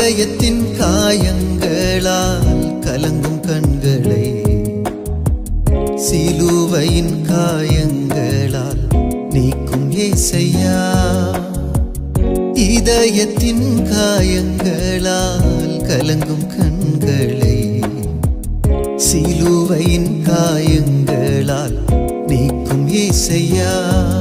இதயத்தின் காயங்களால் கலங்கும் கண்களை சிலுவையின் காயங்களால் நீக்கும் ஏசையா இதயத்தின் காயங்களால் கலங்கும் கண்களை சிலுவையின் காயங்களால் நீக்கும் ஏசையா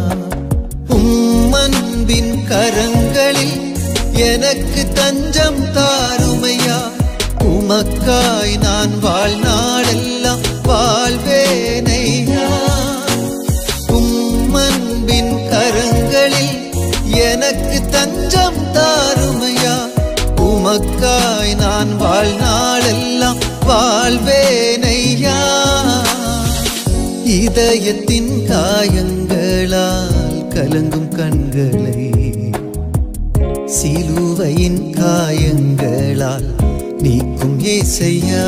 உம்மன்பின் கரங்களில் எனக்கு தஞ்சம் தாருமையா உமக்காய் நான் வாழ்நாளெல்லாம் வாழ்வேனையா உம்மன்பின் கரங்களில் எனக்கு தஞ்சம் தாருமையா உமக்காய் நான் வாழ்நாளெல்லாம் வாழ்வேனையா இதயத்தின் காயங்களால் கலங்கும் கண்களை சிலுவையின் காயங்களால் நீக்கும் ஏசையா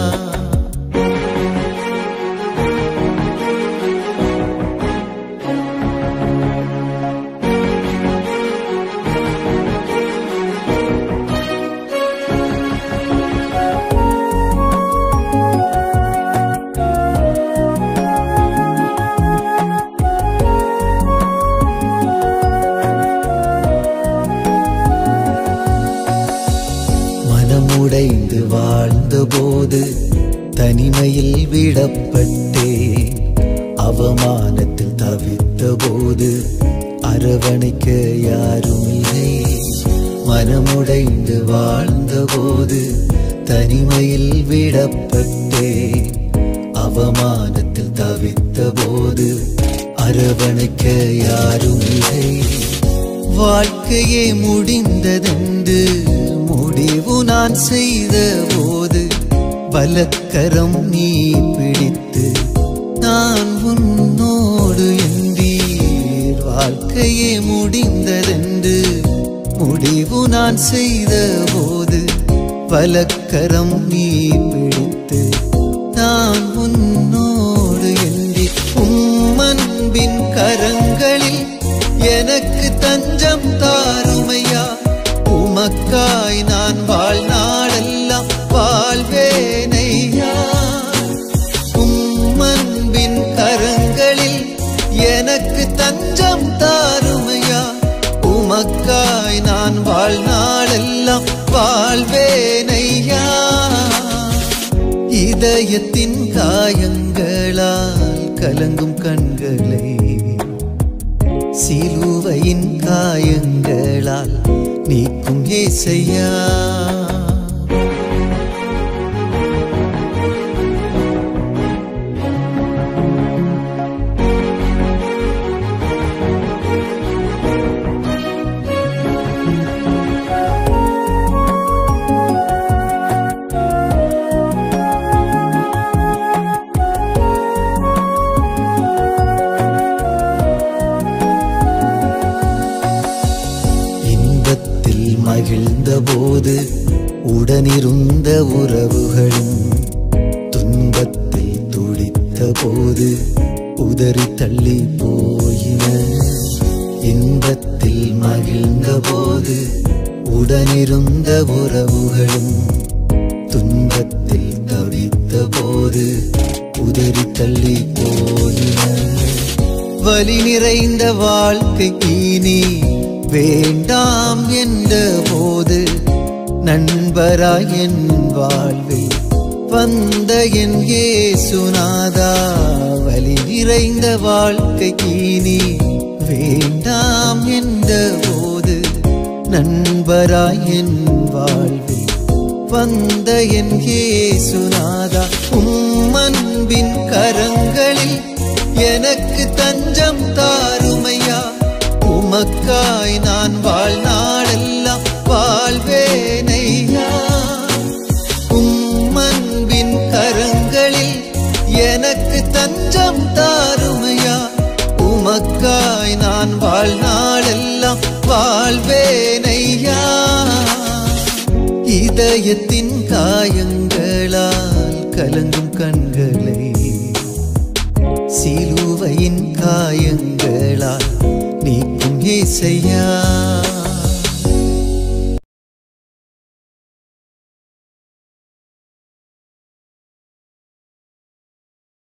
மனமுடைந்து வாழ்ந்தபோது தனிமையில் விடப்பட்டே அவமானத்தில் தவித்த போது அரவணைக்க யாரும் இல்லை மனமுடைந்து வாழ்ந்தபோது தனிமையில் விடப்பட்டே அவமானத்தில் தவித்த போது அரவணைக்க யாரும் இல்லை வாழ்க்கையே முடிந்ததென்று முடிவு நான் செய்த போது பலக்கரம் நீ பிடித்து நான் உன்னோடு என்றீர் வாழ்க்கையே முடிந்ததென்று முடிவு நான் செய்த போது பலக்கரம் நீ பிடித்து நான் உன்னோடு என்றி உம்மன்பின் கரங்களில் எனக்கு தஞ்சம் தாருமையா உமக்காய் நான் வாழ்நாளெல்லாம் வாழ்வேனையா உம்மன்பின் கரங்களில் எனக்கு தஞ்சம் தாருமையா உமக்காய் நான் வாழ்நாளெல்லாம் வாழ்வேனையா இதயத்தின் காயங்களால் கலங்கும் கண்களை சிலுவையின் காயங்களால் நீக்கும் ஏசையா இன்பத்தில் மகிழ்ந்த போது உடனிருந்த உறவுகளும் துன்பத்தில் துடித்த போது உதறி தள்ளி போயின இன்பத்தில் மகிழ்ந்த போது உடனிருந்த உறவுகளும் துன்பத்தில் தவித்த போது உதறி தள்ளி போயின வலி நிறைந்த வாழ்க்கை இனி வேண்டாம் என்ற போது நண்பராய் என் வாழ்வில் வந்த என் ஏசுநாதா வலி நிறைந்த வாழ்க்கை இனி வேண்டாம் என்ற போது நண்பராய் என் வாழ்வில் வந்த என் ஏசுநாதா உம்மன்பின் கரங்களில் எனக்கு தஞ்சம் தாருமையா உமக்காய் நான் வாழ்நாளெல்லாம் வாழ்வேனையா உம்மன்பின் கரங்களில் எனக்கு தஞ்சம் தாருமையா உமக்காய் நான் வாழ்நாளெல்லாம் வாழ்வேனையா இதயத்தின் காயங்களால் கலங்கும் கண்களை சிலுவையின் காயங்களால் நீக்கும் ஏசையா